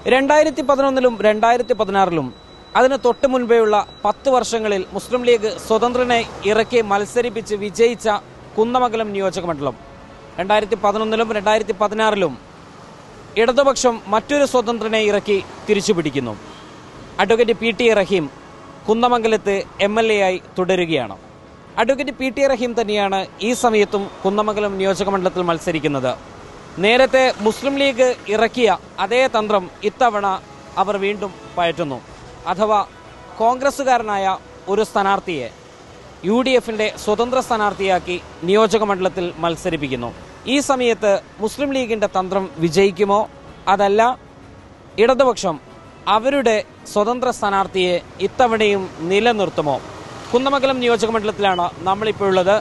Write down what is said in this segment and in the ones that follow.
രണ്ടായിരത്തി പതിനൊന്നിലും രണ്ടായിരത്തി പതിനാറിലും അതിന് തൊട്ട് മുൻപേയുള്ള പത്ത് വർഷങ്ങളിൽ മുസ്ലിം ലീഗ് സ്വതന്ത്രനെ ഇറക്കി മത്സരിപ്പിച്ച് വിജയിച്ച കുന്നമംഗലം നിയോജക മണ്ഡലം രണ്ടായിരത്തി പതിനൊന്നിലും രണ്ടായിരത്തി പതിനാറിലും ഇടതുപക്ഷം മറ്റൊരു സ്വതന്ത്രനെ ഇറക്കി തിരിച്ചുപിടിക്കുന്നു അഡ്വക്കേറ്റ് പി ടി റഹീം കുന്നമംഗലത്ത് എം എൽ എ ആയി തുടരുകയാണ് അഡ്വക്കേറ്റ് പി ടി റഹീം തന്നെയാണ് ഈ സമയത്തും കുന്നമംഗലം നിയോജക മണ്ഡലത്തിൽ മത്സരിക്കുന്നത് നേരത്തെ മുസ്ലിം ലീഗ് ഇറക്കിയ അതേ തന്ത്രം ഇത്തവണ അവർ വീണ്ടും പയറ്റുന്നു അഥവാ കോൺഗ്രസുകാരനായ ഒരു സ്ഥാനാർത്ഥിയെ യു ഡി എഫിന്റെ സ്വതന്ത്ര സ്ഥാനാർത്ഥിയാക്കി നിയോജക മണ്ഡലത്തിൽ മത്സരിപ്പിക്കുന്നു ഈ സമയത്ത് മുസ്ലിം ലീഗിന്റെ തന്ത്രം വിജയിക്കുമോ അതല്ല ഇടതുപക്ഷം അവരുടെ സ്വതന്ത്ര സ്ഥാനാർത്ഥിയെ ഇത്തവണയും നിലനിർത്തുമോ കുന്നമംഗലം നിയോജക മണ്ഡലത്തിലാണ് നമ്മളിപ്പോൾ ഉള്ളത്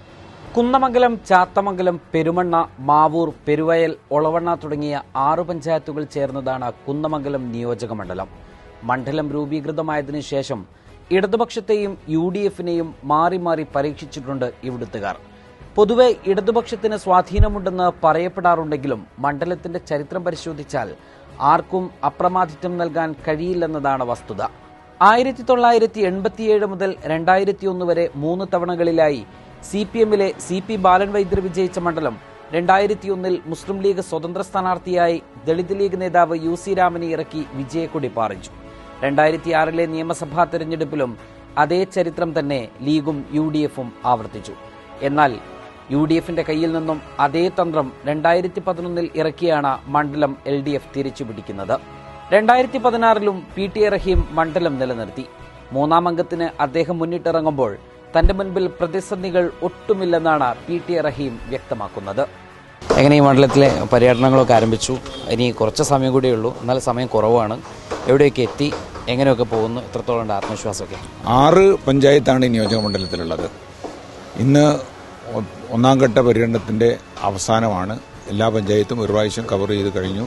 കുന്നമംഗലം ചാത്തമംഗലം പെരുമണ്ണ മാവൂർ പെരുവയൽ ഒളവണ്ണ തുടങ്ങിയ ആറു പഞ്ചായത്തുകൾ ചേർന്നതാണ് കുന്നമംഗലം നിയോജക മണ്ഡലം മണ്ഡലം രൂപീകൃതമായതിനു ശേഷം ഇടതുപക്ഷത്തെയും യു ഡി എഫിനെയും മാറി മാറി പരീക്ഷിച്ചിട്ടുണ്ട് ഇവിടുത്തുകാർ പൊതുവെ ഇടതുപക്ഷത്തിന് സ്വാധീനമുണ്ടെന്ന് പറയപ്പെടാറുണ്ടെങ്കിലും മണ്ഡലത്തിന്റെ ചരിത്രം പരിശോധിച്ചാൽ ആർക്കും അപ്രമാദിത്വം നൽകാൻ കഴിയില്ലെന്നതാണ് വസ്തുത ആയിരത്തി തൊള്ളായിരത്തി എൺപത്തിയേഴ് മുതൽ രണ്ടായിരത്തി ഒന്ന് വരെ മൂന്ന് തവണകളിലായി സി പി എമ്മിലെ സി പി ബാലൻ വൈദ്യർ വിജയിച്ച മണ്ഡലം രണ്ടായിരത്തി ഒന്നിൽ മുസ്ലിം ലീഗ് സ്വതന്ത്ര സ്ഥാനാർത്ഥിയായി ദളിത് ലീഗ് നേതാവ് യു സി രാമനെ ഇറക്കി വിജയക്കൊടി പാറിച്ചു രണ്ടായിരത്തി ആറിലെ നിയമസഭാ തെരഞ്ഞെടുപ്പിലും അതേ ചരിത്രം തന്നെ ലീഗും യു ഡി എഫും ആവർത്തിച്ചു എന്നാൽ യു ഡി എഫിന്റെ കയ്യിൽ നിന്നും അതേ തന്ത്രം രണ്ടായിരത്തി പതിനൊന്നിൽ ഇറക്കിയാണ് മണ്ഡലം എൽ ഡി എഫ് തിരിച്ചുപിടിക്കുന്നത് രണ്ടായിരത്തി പതിനാറിലും പി ടി എ റഹീം മണ്ഡലം നിലനിർത്തി മൂന്നാം അംഗത്തിന് അദ്ദേഹം മുന്നിട്ടിറങ്ങുമ്പോൾ തന്റെ മുൻപിൽ പ്രതിസന്ധികൾ ഒട്ടുമില്ലെന്നാണ് പി ടി എ റഹീം വ്യക്തമാക്കുന്നത് എങ്ങനെ ഈ മണ്ഡലത്തിലെ പര്യടനങ്ങളൊക്കെ ആരംഭിച്ചു ഇനി കുറച്ച് സമയം കൂടിയേ ഉള്ളൂ എന്നാൽ സമയം കുറവാണ് എവിടെയൊക്കെ എത്തി എങ്ങനെയൊക്കെ പോകുന്നു എത്രത്തോളം ഉണ്ട് ആത്മവിശ്വാസമൊക്കെ ആറ് പഞ്ചായത്താണ് ഈ നിയോജക മണ്ഡലത്തിലുള്ളത് ഇന്ന് ഒ- ഒന്നാം ഘട്ട പര്യടനത്തിൻ്റെ അവസാനമാണ് എല്ലാ പഞ്ചായത്തും ഒരു പ്രാവശ്യം കവർ ചെയ്ത് കഴിഞ്ഞു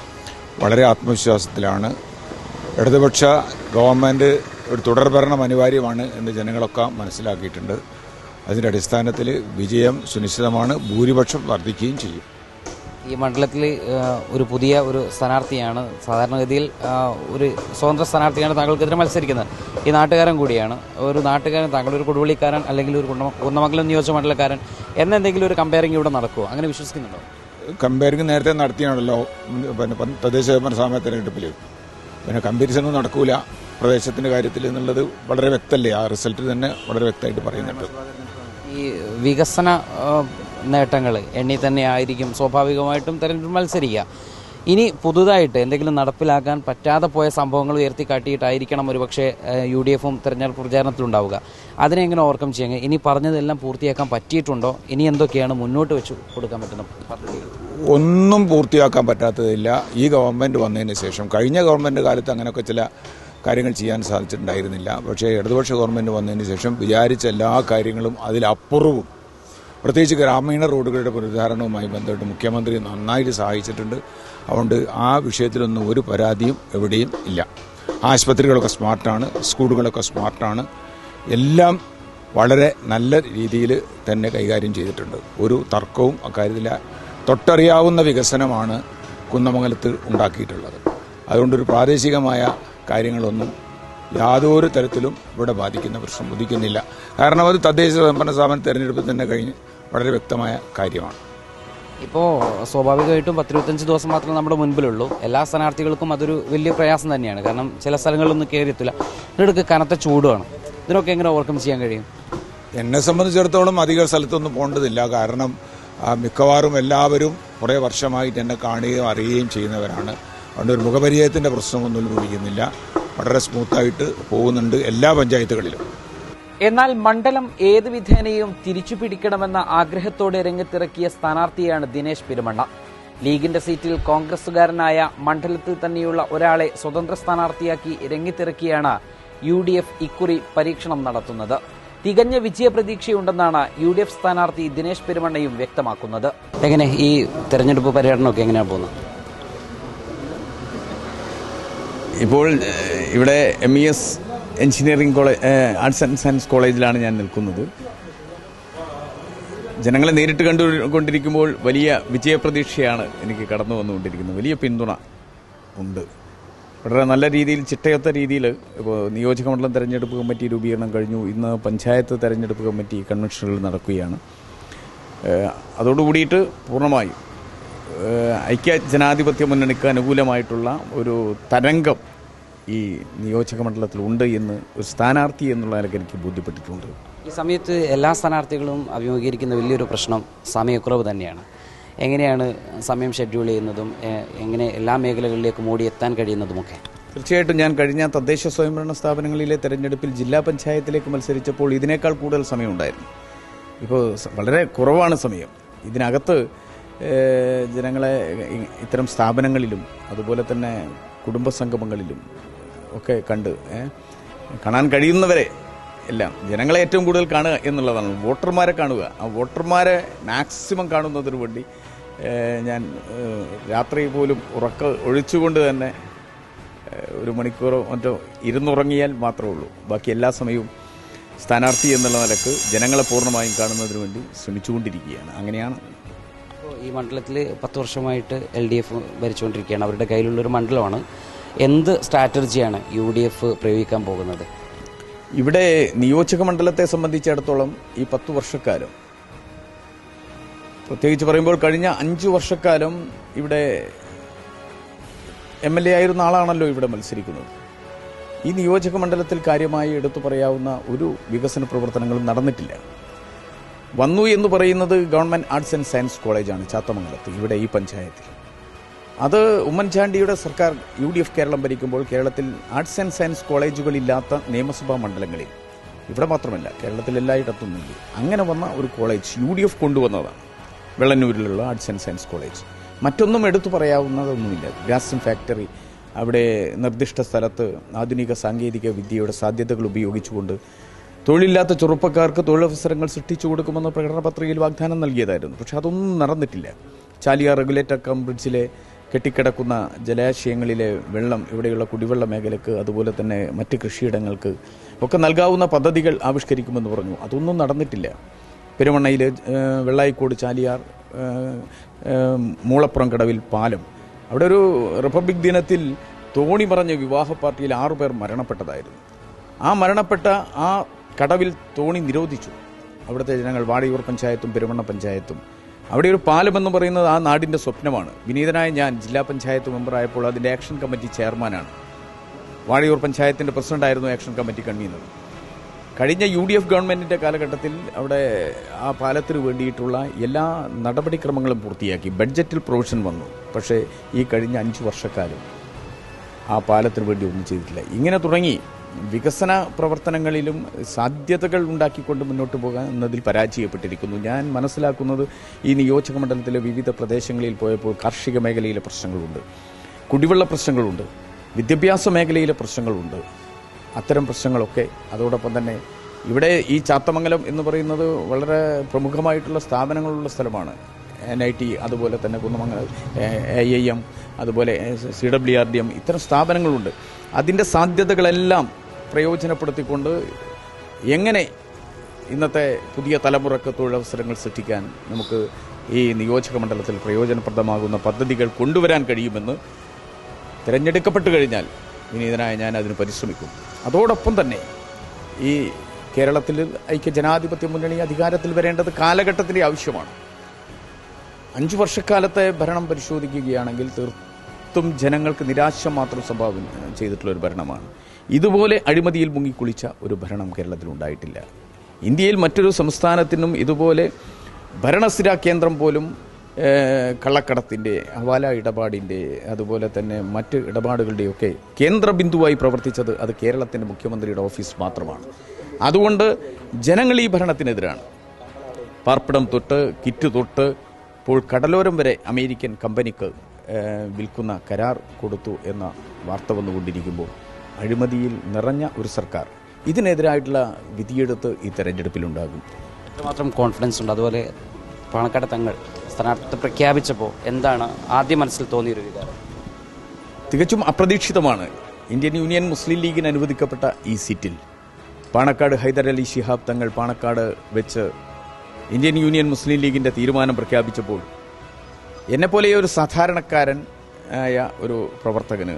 വളരെ ആത്മവിശ്വാസത്തിലാണ് ഇടതുപക്ഷ ഗവൺമെൻറ് ഒരു തുടർഭരണം അനിവാര്യമാണ് എന്ന് ജനങ്ങളൊക്കെ മനസ്സിലാക്കിയിട്ടുണ്ട് അതിൻ്റെ അടിസ്ഥാനത്തിൽ വിജയം സുനിശ്ചിതമാണ് ഭൂരിപക്ഷം വർദ്ധിക്കുകയും ചെയ്യും ഈ മണ്ഡലത്തിൽ ഒരു പുതിയ ഒരു സ്ഥാനാർത്ഥിയാണ് സാധാരണഗതിയിൽ ആ, ഒരു സ്വതന്ത്ര സ്ഥാനാർത്ഥിയാണ് താങ്കൾക്കെതിരെ മത്സരിക്കുന്നത് ഈ നാട്ടുകാരൻ കൂടിയാണ് ഒരു നാട്ടുകാരൻ താങ്കൾ ഒരു കൊടുവള്ളിക്കാരൻ അല്ലെങ്കിൽ ഒരു കുണ്ടമ- കുന്നമംഗലം നിയോജക മണ്ഡലക്കാരൻ എന്നെന്തെങ്കിലും ഒരു കമ്പയറിംഗ് ഇവിടെ നടക്കുമോ അങ്ങനെ വിശ്വസിക്കുന്നുണ്ടോ കമ്പയറിംഗ് നേരത്തെ നടത്തിയാണല്ലോ ഉം, പിന്നെ പ- തദ്ദേശ ഭരണ തെരഞ്ഞെടുപ്പിൽ പിന്നെ കമ്പാരിസണും നടക്കൂല പ്രദേശത്തിന്റെ കാര്യത്തിൽ എന്നുള്ളത് വളരെ വ്യക്തമല്ലേ ആ റിസൾട്ട് തന്നെ വളരെ വ്യക്തമായിട്ട് പറയുന്നുണ്ട് ഈ വികസന നേട്ടങ്ങൾ എണ്ണി തന്നെ ആയിരിക്കും സ്വാഭാവികമായിട്ടും തെരഞ്ഞെടുപ്പ് മത്സരിക്കുക ഇനി പുതുതായിട്ട് എന്തെങ്കിലും നടപ്പിലാക്കാൻ പറ്റാതെ പോയ സംഭവങ്ങൾ ഉയർത്തി കാട്ടിയിട്ടായിരിക്കണം ഒരുപക്ഷെ യു ഡി എഫും തെരഞ്ഞെടുപ്പ് പ്രചാരണത്തിലുണ്ടാവുക അതിനെ എങ്ങനെ ഓവർകം ചെയ്യാൻ ഇനി പറഞ്ഞതെല്ലാം പൂർത്തിയാക്കാൻ പറ്റിയിട്ടുണ്ടോ ഇനി എന്തൊക്കെയാണ് മുന്നോട്ട് വെച്ച് കൊടുക്കാൻ പറ്റുന്ന പദ്ധതികൾ ഒന്നും പൂർത്തിയാക്കാൻ പറ്റാത്തതില്ല ഈ ഗവൺമെന്റ് വന്നതിന് ശേഷം കഴിഞ്ഞ ഗവൺമെന്റ് കാലത്ത് അങ്ങനെയൊക്കെ ചില കാര്യങ്ങൾ ചെയ്യാൻ സാധിച്ചിട്ടുണ്ടായിരുന്നില്ല പക്ഷേ ഇടതുപക്ഷ ഗവൺമെന്റ് വന്നതിന് ശേഷം വിചാരിച്ച എല്ലാ കാര്യങ്ങളും അതിലപ്പുറവും പ്രത്യേകിച്ച് ഗ്രാമീണ റോഡുകളുടെ പുനരുദ്ധാരണവുമായി ബന്ധപ്പെട്ട് മുഖ്യമന്ത്രി നന്നായിട്ട് സഹായിച്ചിട്ടുണ്ട് അതുകൊണ്ട് ആ വിഷയത്തിലൊന്നും ഒരു പരാതിയും എവിടെയും ഇല്ല ആശുപത്രികളൊക്കെ സ്മാർട്ടാണ് സ്കൂളുകളൊക്കെ സ്മാർട്ടാണ് എല്ലാം വളരെ നല്ല രീതിയിൽ തന്നെ കൈകാര്യം ചെയ്തിട്ടുണ്ട് ഒരു തർക്കവും അക്കാര്യത്തിൽ തൊട്ടറിയാവുന്ന വികസനമാണ് കുന്നമംഗലത്ത് ഉണ്ടാക്കിയിട്ടുള്ളത് അതുകൊണ്ടൊരു പ്രാദേശികമായ കാര്യങ്ങളൊന്നും യാതൊരു തരത്തിലും ഇവിടെ ബാധിക്കുന്ന പ്രശ്നം ഉദിക്കുന്നില്ല കാരണം അത് തദ്ദേശ സ്വയംഭരണ സ്ഥാപന തെരഞ്ഞെടുപ്പിൽ തന്നെ കഴിഞ്ഞ് വളരെ വ്യക്തമായ കാര്യമാണ് ഇപ്പോൾ സ്വാഭാവികമായിട്ടും പത്തിരുപത്തഞ്ച് ദിവസം മാത്രമേ നമ്മുടെ മുൻപിലുള്ളൂ എല്ലാ സ്ഥാനാർത്ഥികൾക്കും അതൊരു വലിയ പ്രയാസം തന്നെയാണ് കാരണം ചില സ്ഥലങ്ങളിലൊന്നും കയറിയെത്തില്ല ഇതിനൊക്കെ കനത്ത ചൂടുമാണ് ഇതിനൊക്കെ എങ്ങനെ ഓവർകം ചെയ്യാൻ കഴിയും എന്നെ സംബന്ധിച്ചിടത്തോളം അധിക സ്ഥലത്തൊന്നും പോകേണ്ടതില്ല കാരണം ആ, മിക്കവാറും എല്ലാവരും കുറേ വർഷമായിട്ട് എന്നെ കാണുകയും അറിയുകയും ചെയ്യുന്നവരാണ് അതുകൊണ്ട് ഒരു മുഖപരിചയത്തിൻ്റെ പ്രശ്നമൊന്നും ഉത്ഭവിക്കുന്നില്ല വളരെ സ്മൂത്തായിട്ട് പോകുന്നുണ്ട് എല്ലാ പഞ്ചായത്തുകളിലും എന്നാൽ മണ്ഡലം ഏത് വിധേനയും തിരിച്ചു പിടിക്കണമെന്ന ആഗ്രഹത്തോടെ രംഗത്തിറക്കിയ സ്ഥാനാർത്ഥിയാണ് ദിനേശ് പെരുമണ്ണ ലീഗിന്റെ സീറ്റിൽ കോൺഗ്രസുകാരനായ മണ്ഡലത്തിൽ തന്നെയുള്ള ഒരാളെ സ്വതന്ത്ര സ്ഥാനാർത്ഥിയാക്കി രംഗത്തിറക്കിയാണ് യു ഡി എഫ് ഇക്കുറി പരീക്ഷണം നടത്തുന്നത് തികഞ്ഞ വിജയപ്രതീക്ഷയുണ്ടെന്നാണ് യു ഡി എഫ് സ്ഥാനാർത്ഥി ദിനേശ് പെരുമണ്ണയും വ്യക്തമാക്കുന്നത് എങ്ങനെ ഈ തെരഞ്ഞെടുപ്പ് പര്യടനമൊക്കെ എങ്ങനെയാണ് പോകുന്നത് ഇപ്പോൾ ഏഹ്, ഇവിടെ M E S engineering college arts and science കോളേജിലാണ് ഞാൻ നിൽക്കുന്നത് ജനങ്ങളെ നേരിട്ട് കണ്ടു കൊണ്ടിരിക്കുമ്പോൾ വലിയ വിജയപ്രതീക്ഷയാണ് എനിക്ക് കടന്നു വന്നുകൊണ്ടിരിക്കുന്നത് വലിയ പിന്തുണ ഉണ്ട് വളരെ നല്ല രീതിയിൽ ചിട്ടയൊത്ത രീതിയിൽ ഇപ്പോൾ നിയോജകമണ്ഡലം തെരഞ്ഞെടുപ്പ് കമ്മിറ്റി രൂപീകരണം കഴിഞ്ഞു ഇന്ന് പഞ്ചായത്ത് തെരഞ്ഞെടുപ്പ് കമ്മിറ്റി കൺവെൻഷനുകൾ നടക്കുകയാണ് ഏഹ് അതോടുകൂടിയിട്ട് പൂർണ്ണമായും ഏഹ് ഐക്യ ജനാധിപത്യ മുന്നണിക്ക് അനുകൂലമായിട്ടുള്ള ഒരു തരംഗം ഈ നിയോജക മണ്ഡലത്തിലുണ്ട് എന്ന് ഒരു സ്ഥാനാർത്ഥി എന്നുള്ള നിലയ്ക്ക് എനിക്ക് ബോധ്യപ്പെട്ടിട്ടുണ്ട് ഈ സമയത്ത് എല്ലാ സ്ഥാനാർത്ഥികളും അഭിമുഖീകരിക്കുന്ന വലിയൊരു പ്രശ്നം സമയക്കുറവ് തന്നെയാണ് എങ്ങനെയാണ് സമയം ഷെഡ്യൂൾ ചെയ്യുന്നതും എ- എങ്ങനെ എല്ലാ മേഖലകളിലേക്കും ഓടിയെത്താൻ കഴിയുന്നതുമൊക്കെ തീർച്ചയായിട്ടും ഞാൻ കഴിഞ്ഞ തദ്ദേശ സ്വയംഭരണ സ്ഥാപനങ്ങളിലെ തെരഞ്ഞെടുപ്പിൽ ജില്ലാ പഞ്ചായത്തിലേക്ക് മത്സരിച്ചപ്പോൾ ഇതിനേക്കാൾ കൂടുതൽ സമയമുണ്ടായിരുന്നു ഇപ്പോൾ സ- വളരെ കുറവാണ് സമയം ഇതിനകത്ത് ഏഹ്, ജനങ്ങളെ ഇ- ഇത്തരം സ്ഥാപനങ്ങളിലും അതുപോലെ തന്നെ കുടുംബ സംഗമങ്ങളിലും ഒക്കെ കണ്ട് ഏഹ്, കാണാൻ കഴിയുന്നവരെ എല്ലാം ജനങ്ങളെ ഏറ്റവും കൂടുതൽ കാണുക എന്നുള്ളതാണ് വോട്ടർമാരെ കാണുക ആ വോട്ടർമാരെ മാക്സിമം കാണുന്നതിന് വേണ്ടി ഏഹ്, ഞാൻ ഏഹ്, രാത്രി പോലും ഉറക്ക ഒഴിച്ചുകൊണ്ട് തന്നെ ഏഹ്, ഒരു മണിക്കൂറോ മറ്റോ ഇരുന്നുറങ്ങിയാൽ മാത്രമേ ഉള്ളൂ ബാക്കി എല്ലാ സമയവും സ്ഥാനാർത്ഥി എന്നുള്ള നിലക്ക് ജനങ്ങളെ പൂർണ്ണമായും കാണുന്നതിന് വേണ്ടി ശ്രമിച്ചുകൊണ്ടിരിക്കുകയാണ് അങ്ങനെയാണ് ഇപ്പോൾ ഈ മണ്ഡലത്തിൽ പത്ത് വർഷമായിട്ട് എൽ ഡി എഫ് ഭരിച്ചുകൊണ്ടിരിക്കുകയാണ് അവരുടെ കയ്യിലുള്ളൊരു മണ്ഡലമാണ് എന്ത് സ്ട്രാറ്റജിയാണ് യു ഡി എഫ് പ്രയോഗിക്കാൻ പോകുന്നത് ഇവിടെ നിയോജക മണ്ഡലത്തെ സംബന്ധിച്ചിടത്തോളം ഈ പത്തു വർഷക്കാലം പ്രത്യേകിച്ച് പറയുമ്പോൾ കഴിഞ്ഞ അഞ്ചു വർഷക്കാലം ഇവിടെ എം എൽ എ ആയിരുന്ന ആളാണല്ലോ ഇവിടെ മത്സരിക്കുന്നത് ഈ നിയോജക മണ്ഡലത്തിൽ കാര്യമായി എടുത്തു പറയാവുന്ന ഒരു വികസന പ്രവർത്തനങ്ങളും നടന്നിട്ടില്ല വന്നു എന്ന് പറയുന്നത് ഗവൺമെന്റ് ആർട്സ് ആൻഡ് സയൻസ് കോളേജാണ് ചാത്തമംഗലത്ത് ഇവിടെ ഈ പഞ്ചായത്തിൽ അത് ഉമ്മൻചാണ്ടിയുടെ സർക്കാർ യു ഡി എഫ് കേരളം ഭരിക്കുമ്പോൾ കേരളത്തിൽ ആർട്സ് ആൻഡ് സയൻസ് കോളേജുകളില്ലാത്ത നിയമസഭാ മണ്ഡലങ്ങളിൽ ഇവിടെ മാത്രമല്ല കേരളത്തിൽ എല്ലായിടത്തും ഇല്ല അങ്ങനെ വന്ന ഒരു കോളേജ് യു ഡി എഫ് കൊണ്ടുവന്നതാണ് വെള്ളന്നൂരിലുള്ള ആർട്സ് ആൻഡ് സയൻസ് കോളേജ് മറ്റൊന്നും എടുത്തു പറയാവുന്നതൊന്നുമില്ല ഗ്രാസിൻ ഫാക്ടറി അവിടെ നിർദ്ദിഷ്ട സ്ഥലത്ത് ആധുനിക സാങ്കേതിക വിദ്യയുടെ സാധ്യതകൾ ഉപയോഗിച്ചുകൊണ്ട് തൊഴിലില്ലാത്ത ചെറുപ്പക്കാർക്ക് തൊഴിലവസരങ്ങൾ സൃഷ്ടിച്ചു കൊടുക്കുമെന്ന് പ്രകടന പത്രികയിൽ വാഗ്ദാനം നൽകിയതായിരുന്നു പക്ഷെ അതൊന്നും നടന്നിട്ടില്ല ചാലിയാർ റെഗുലേറ്റർ കം ബ്രിഡ്ജിലെ കെട്ടിക്കിടക്കുന്ന ജലാശയങ്ങളിലെ വെള്ളം ഇവിടെയുള്ള കുടിവെള്ള മേഖലക്ക് അതുപോലെ തന്നെ മറ്റ് കൃഷിയിടങ്ങൾക്ക് ഒക്കെ നൽകാവുന്ന പദ്ധതികൾ ആവിഷ്കരിക്കുമെന്ന് പറഞ്ഞു അതൊന്നും നടന്നിട്ടില്ല പെരുമണ്ണയിൽ വെള്ളായിക്കോട് ചാലിയാർ ഏഹ്, ഏഹ്, മൂളപ്പുറം കടവിൽ പാലം അവിടെ ഒരു റിപ്പബ്ലിക് ദിനത്തിൽ തോണി പറഞ്ഞ വിവാഹ പാർട്ടിയിൽ ആറുപേർ മരണപ്പെട്ടതായിരുന്നു ആ മരണപ്പെട്ട ആ കടവിൽ തോണി നിരോധിച്ചു അവിടുത്തെ ജനങ്ങൾ വാടയൂർ പഞ്ചായത്തും പെരുമണ്ണ പഞ്ചായത്തും അവിടെ ഒരു പാലം എന്ന് പറയുന്നത് ആ നാടിന്റെ സ്വപ്നമാണ് വിനീതനായ ഞാൻ ജില്ലാ പഞ്ചായത്ത് മെമ്പറായപ്പോൾ അതിന്റെ ആക്ഷൻ കമ്മിറ്റി ചെയർമാനാണ് വാഴയൂർ പഞ്ചായത്തിന്റെ പ്രസിഡന്റായിരുന്നു ആക്ഷൻ കമ്മിറ്റി കൺവീനർ കഴിഞ്ഞ യു ഡി എഫ് ഗവൺമെന്റിന്റെ കാലഘട്ടത്തിൽ അവിടെ ആ പാലത്തിന് വേണ്ടിയിട്ടുള്ള എല്ലാ നടപടിക്രമങ്ങളും പൂർത്തിയാക്കി ബഡ്ജറ്റിൽ പ്രൊവിഷൻ വന്നു പക്ഷേ ഈ കഴിഞ്ഞ അഞ്ച് വർഷക്കാലം ആ പാലത്തിന് വേണ്ടി ഒന്നും ചെയ്തിട്ടില്ല ഇങ്ങനെ തുടങ്ങി വികസന പ്രവർത്തനങ്ങളിലും സാധ്യതകൾ ഉണ്ടാക്കിക്കൊണ്ട് മുന്നോട്ട് പോകാൻ എന്നതിൽ പരാജയപ്പെട്ടിരിക്കുന്നു ഞാൻ മനസ്സിലാക്കുന്നത് ഈ നിയോജക മണ്ഡലത്തിലെ വിവിധ പ്രദേശങ്ങളിൽ പോയപ്പോൾ കാർഷിക മേഖലയിലെ പ്രശ്നങ്ങളുണ്ട് കുടിവെള്ള പ്രശ്നങ്ങളുണ്ട് വിദ്യാഭ്യാസ മേഖലയിലെ പ്രശ്നങ്ങളുണ്ട് അത്തരം പ്രശ്നങ്ങളൊക്കെ അതോടൊപ്പം തന്നെ ഇവിടെ ഈ ചാത്തമംഗലം എന്ന് പറയുന്നത് വളരെ പ്രമുഖമായിട്ടുള്ള സ്ഥാപനങ്ങളുള്ള സ്ഥലമാണ് എൻ ഐ ടി അതുപോലെ തന്നെ കുന്നമംഗലം എ ഐ എം അതുപോലെ C W R D M ഇത്തരം സ്ഥാപനങ്ങളുണ്ട് അതിൻ്റെ സാധ്യതകളെല്ലാം പ്രയോജനപ്പെടുത്തിക്കൊണ്ട് എങ്ങനെ ഇന്നത്തെ പുതിയ തലമുറക്ക് തൊഴിലവസരങ്ങൾ സൃഷ്ടിക്കാൻ നമുക്ക് ഈ നിയോജക മണ്ഡലത്തിൽ പ്രയോജനപ്രദമാകുന്ന പദ്ധതികൾ കൊണ്ടുവരാൻ കഴിയുമെന്ന് തിരഞ്ഞെടുക്കപ്പെട്ടു കഴിഞ്ഞാൽ വിനീതനായ ഞാൻ അതിന് പരിശ്രമിക്കും അതോടൊപ്പം തന്നെ ഈ കേരളത്തിൽ ഐക്യ ജനാധിപത്യ മുന്നണി അധികാരത്തിൽ വരേണ്ടത് കാലഘട്ടത്തിൻ്റെ ആവശ്യമാണ് അഞ്ചു വർഷക്കാലത്തെ ഭരണം പരിശോധിക്കുകയാണെങ്കിൽ തീർത്തും ജനങ്ങൾക്ക് നിരാശ മാത്രം സംഭാവന ചെയ്തിട്ടുള്ള ഒരു ഭരണമാണ് ഇതുപോലെ അഴിമതിയിൽ മുങ്ങിക്കുളിച്ച ഒരു ഭരണം കേരളത്തിൽ ഉണ്ടായിട്ടില്ല ഇന്ത്യയിൽ മറ്റൊരു സംസ്ഥാനത്തിനും ഇതുപോലെ ഭരണസ്ഥിരാ കേന്ദ്രം പോലും ഏഹ്, കള്ളക്കടത്തിൻ്റെ ഹവാല ഇടപാടിൻ്റെ അതുപോലെ തന്നെ മറ്റ് ഇടപാടുകളുടെയൊക്കെ കേന്ദ്ര ബിന്ദുവായി പ്രവർത്തിച്ചത് അത് കേരളത്തിൻ്റെ മുഖ്യമന്ത്രിയുടെ ഓഫീസ് മാത്രമാണ് അതുകൊണ്ട് ജനങ്ങൾ ഈ ഭരണത്തിനെതിരാണ് പാർപ്പിടം തൊട്ട് കിറ്റ് തൊട്ട് ഇപ്പോൾ കടലോരം വരെ അമേരിക്കൻ കമ്പനിക്ക് ഏഹ്, വിൽക്കുന്ന കരാർ കൊടുത്തു എന്ന വാർത്ത വന്നുകൊണ്ടിരിക്കുമ്പോൾ അഴിമതിയിൽ നിറഞ്ഞ ഒരു സർക്കാർ ഇതിനെതിരായിട്ടുള്ള വിധിയെടുത്ത് ഈ തെരഞ്ഞെടുപ്പിലുണ്ടാകും എത്രമാത്രം കോൺഫിഡൻസ് ഉണ്ട് അതുപോലെ പാണക്കാട് തങ്ങൾ സ്ഥാനാർത്ഥിത്വം പ്രഖ്യാപിച്ചപ്പോൾ എന്താണ് ആദ്യം മനസ്സിൽ തോന്നിയൊരു വികാരം തികച്ചും അപ്രതീക്ഷിതമാണ് ഇന്ത്യൻ യൂണിയൻ മുസ്ലിം ലീഗിന് അനുവദിക്കപ്പെട്ട ഈ സീറ്റിൽ പാണക്കാട് ഹൈദരലി ശിഹാബ് തങ്ങൾ പാണക്കാട് വെച്ച് ഇന്ത്യൻ യൂണിയൻ മുസ്ലിം ലീഗിന്റെ തീരുമാനം പ്രഖ്യാപിച്ചപ്പോൾ എന്നെപ്പോലെ ഒരു സാധാരണക്കാരൻ ആയ ഒരു പ്രവർത്തകന്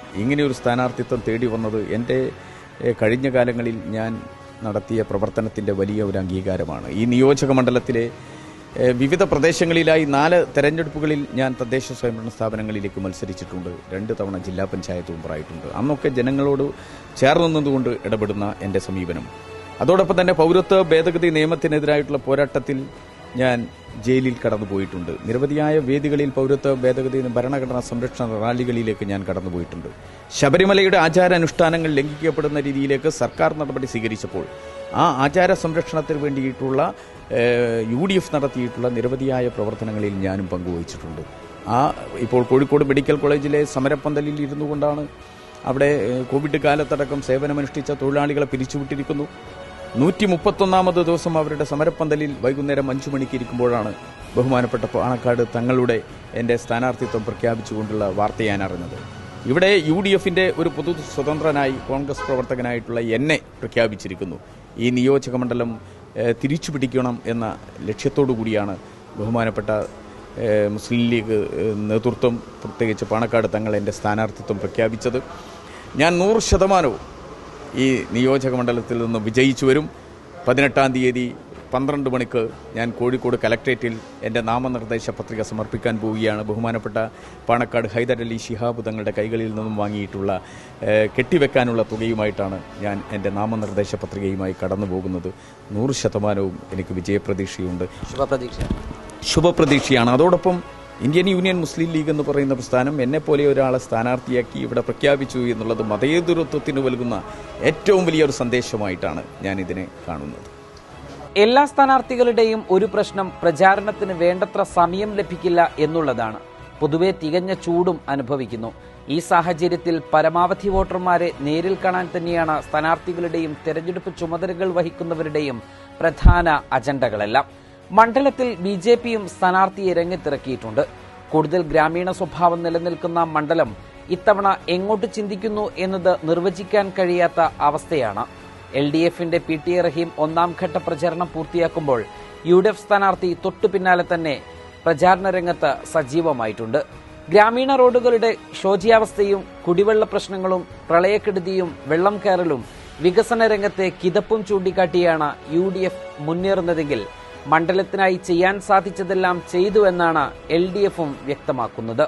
ഇങ്ങനെയൊരു സ്ഥാനാർത്ഥിത്വം തേടി വന്നത് എൻ്റെ ഏഹ്, കഴിഞ്ഞ കാലങ്ങളിൽ ഞാൻ നടത്തിയ പ്രവർത്തനത്തിൻ്റെ വലിയ ഒരു അംഗീകാരമാണ് ഈ നിയോജക മണ്ഡലത്തിലെ ഏഹ്, വിവിധ പ്രദേശങ്ങളിലായി നാല് തെരഞ്ഞെടുപ്പുകളിൽ ഞാൻ തദ്ദേശ സ്വയംഭരണ സ്ഥാപനങ്ങളിലേക്ക് മത്സരിച്ചിട്ടുണ്ട് രണ്ട് തവണ ജില്ലാ പഞ്ചായത്ത് മെമ്പറായിട്ടുണ്ട് അന്നൊക്കെ ജനങ്ങളോട് ചേർന്ന് നിന്നുകൊണ്ട് ഇടപെടുന്ന എൻ്റെ സമീപനം അതോടൊപ്പം തന്നെ പൗരത്വ ഭേദഗതി നിയമത്തിനെതിരായിട്ടുള്ള പോരാട്ടത്തിൽ ഞാൻ ജയിലിൽ കടന്നുപോയിട്ടുണ്ട് നിരവധിയായ വേദികളിൽ പൗരത്വ ഭേദഗതി ഭരണഘടനാ സംരക്ഷണ റാലികളിലേക്ക് ഞാൻ കടന്നുപോയിട്ടുണ്ട് ശബരിമലയുടെ ആചാരാനുഷ്ഠാനങ്ങൾ ലംഘിക്കപ്പെടുന്ന രീതിയിലേക്ക് സർക്കാർ നടപടി സ്വീകരിച്ചപ്പോൾ ആ ആചാര സംരക്ഷണത്തിന് വേണ്ടിയിട്ടുള്ള ഏഹ്, യു ഡി എഫ് നടത്തിയിട്ടുള്ള നിരവധിയായ പ്രവർത്തനങ്ങളിൽ ഞാനും പങ്കുവഹിച്ചിട്ടുണ്ട് ആ ഇപ്പോൾ കോഴിക്കോട് മെഡിക്കൽ കോളേജിലെ സമരപ്പന്തലിൽ ഇരുന്നു കൊണ്ടാണ് അവിടെ ഏഹ്, കോവിഡ് കാലത്തടക്കം സേവനമനുഷ്ഠിച്ച തൊഴിലാളികളെ പിരിച്ചുവിട്ടിരിക്കുന്നു നൂറ്റി മുപ്പത്തൊന്നാമത് ദിവസം അവരുടെ സമരപ്പന്തലിൽ വൈകുന്നേരം അഞ്ചു മണിക്ക് ഇരിക്കുമ്പോഴാണ് ബഹുമാനപ്പെട്ട പാണക്കാട് തങ്ങളുടെ എൻ്റെ സ്ഥാനാർത്ഥിത്വം പ്രഖ്യാപിച്ചുകൊണ്ടുള്ള വാർത്ത ഞാൻ അറിഞ്ഞത് ഇവിടെ യു ഡി എഫിൻ്റെ ഒരു പൊതു സ്വതന്ത്രനായി കോൺഗ്രസ് പ്രവർത്തകനായിട്ടുള്ള എന്നെ പ്രഖ്യാപിച്ചിരിക്കുന്നു ഈ നിയോജക മണ്ഡലം ഏഹ്, തിരിച്ചു പിടിക്കണം എന്ന ലക്ഷ്യത്തോടു കൂടിയാണ് ബഹുമാനപ്പെട്ട ഏഹ്, മുസ്ലിം ലീഗ് ഏഹ്, നേതൃത്വം പ്രത്യേകിച്ച് പാണക്കാട് തങ്ങൾ എൻ്റെ സ്ഥാനാർത്ഥിത്വം പ്രഖ്യാപിച്ചത് ഞാൻ നൂറ് ശതമാനവും ഈ നിയോജക മണ്ഡലത്തിൽ നിന്ന് വിജയിച്ചു വരും പതിനെട്ടാം തീയതി പന്ത്രണ്ട് മണിക്ക് ഞാൻ കോഴിക്കോട് കലക്ട്രേറ്റിൽ എൻ്റെ നാമനിർദ്ദേശ പത്രിക സമർപ്പിക്കാൻ പോവുകയാണ് ബഹുമാനപ്പെട്ട പാണക്കാട് ഹൈദർ അലി ശിഹാബ് തങ്ങളുടെ കൈകളിൽ നിന്നും വാങ്ങിയിട്ടുള്ള ഏഹ്, കെട്ടിവെക്കാനുള്ള തുകയുമായിട്ടാണ് ഞാൻ എൻ്റെ നാമനിർദ്ദേശ പത്രികയുമായി കടന്നു പോകുന്നത് നൂറ് ശതമാനവും എനിക്ക് വിജയപ്രതീക്ഷയുണ്ട് ശുഭപ്രതീക്ഷ ശുഭപ്രതീക്ഷയാണ് അതോടൊപ്പം ഇന്ത്യൻ യൂണിയൻ മുസ്ലിം ലീഗ് എന്ന് പറയുന്ന പ്രസ്ഥാനം എന്നെ പോലെ ഒരാളെ സ്ഥാനാർത്ഥിയാക്കി ഇവിടെ പ്രഖ്യാപിച്ചു എന്നുള്ളത് മതേതരത്വത്തിന് നൽകുന്ന ഏറ്റവും വലിയൊരു സന്ദേശമായിട്ടാണ് ഞാൻ ഇതിനെ കാണുന്നത് എല്ലാ സ്ഥാനാർത്ഥികളുടെയും ഒരു പ്രശ്നം പ്രചാരണത്തിന് വേണ്ടത്ര സമയം ലഭിക്കില്ല എന്നുള്ളതാണ് പൊതുവെ തികഞ്ഞ ചൂടും അനുഭവിക്കുന്നു ഈ സാഹചര്യത്തിൽ പരമാവധി വോട്ടർമാരെ നേരിൽ കാണാൻ തന്നെയാണ് സ്ഥാനാർത്ഥികളുടെയും തെരഞ്ഞെടുപ്പ് ചുമതലകൾ വഹിക്കുന്നവരുടെയും പ്രധാന അജണ്ടകളെല്ലാം മണ്ഡലത്തിൽ ബി ജെ പിയും സ്ഥാനാർത്ഥിയെ രംഗത്തിറക്കിയിട്ടുണ്ട് കൂടുതൽ ഗ്രാമീണ സ്വഭാവം നിലനിൽക്കുന്ന മണ്ഡലം ഇത്തവണ എങ്ങോട്ട് ചിന്തിക്കുന്നു എന്നത് നിർവചിക്കാൻ കഴിയാത്ത അവസ്ഥയാണ് എൽ ഡി എഫിന്റെ പി ടി എ റഹീം ഒന്നാം ഘട്ട പ്രചാരണം പൂർത്തിയാക്കുമ്പോൾ യു ഡി എഫ് സ്ഥാനാർത്ഥി തൊട്ടു പിന്നാലെ തന്നെ പ്രചാരണ രംഗത്ത് സജീവമായിട്ടുണ്ട് ഗ്രാമീണ റോഡുകളുടെ ശോചിയാവസ്ഥയും കുടിവെള്ള പ്രശ്നങ്ങളും പ്രളയക്കെടുതിയും വെള്ളം കയറലും വികസന രംഗത്തെ കിതപ്പും ചൂണ്ടിക്കാട്ടിയാണ് യു ഡി എഫ് മുന്നേറുന്നതെങ്കിൽ മണ്ഡലത്തിനായി ചെയ്യാൻ സാധിച്ചതെല്ലാം ചെയ്തു എന്നാണ് എൽ ഡി എഫും വ്യക്തമാക്കുന്നത്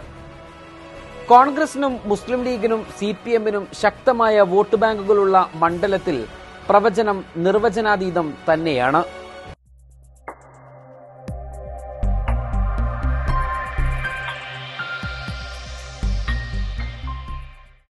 കോൺഗ്രസിനും മുസ്ലിം ലീഗിനും സി പി എമ്മിനും ശക്തമായ വോട്ട് ബാങ്കുകളുള്ള മണ്ഡലത്തിൽ പ്രവചനം നിർവചനാതീതം തന്നെയാണ്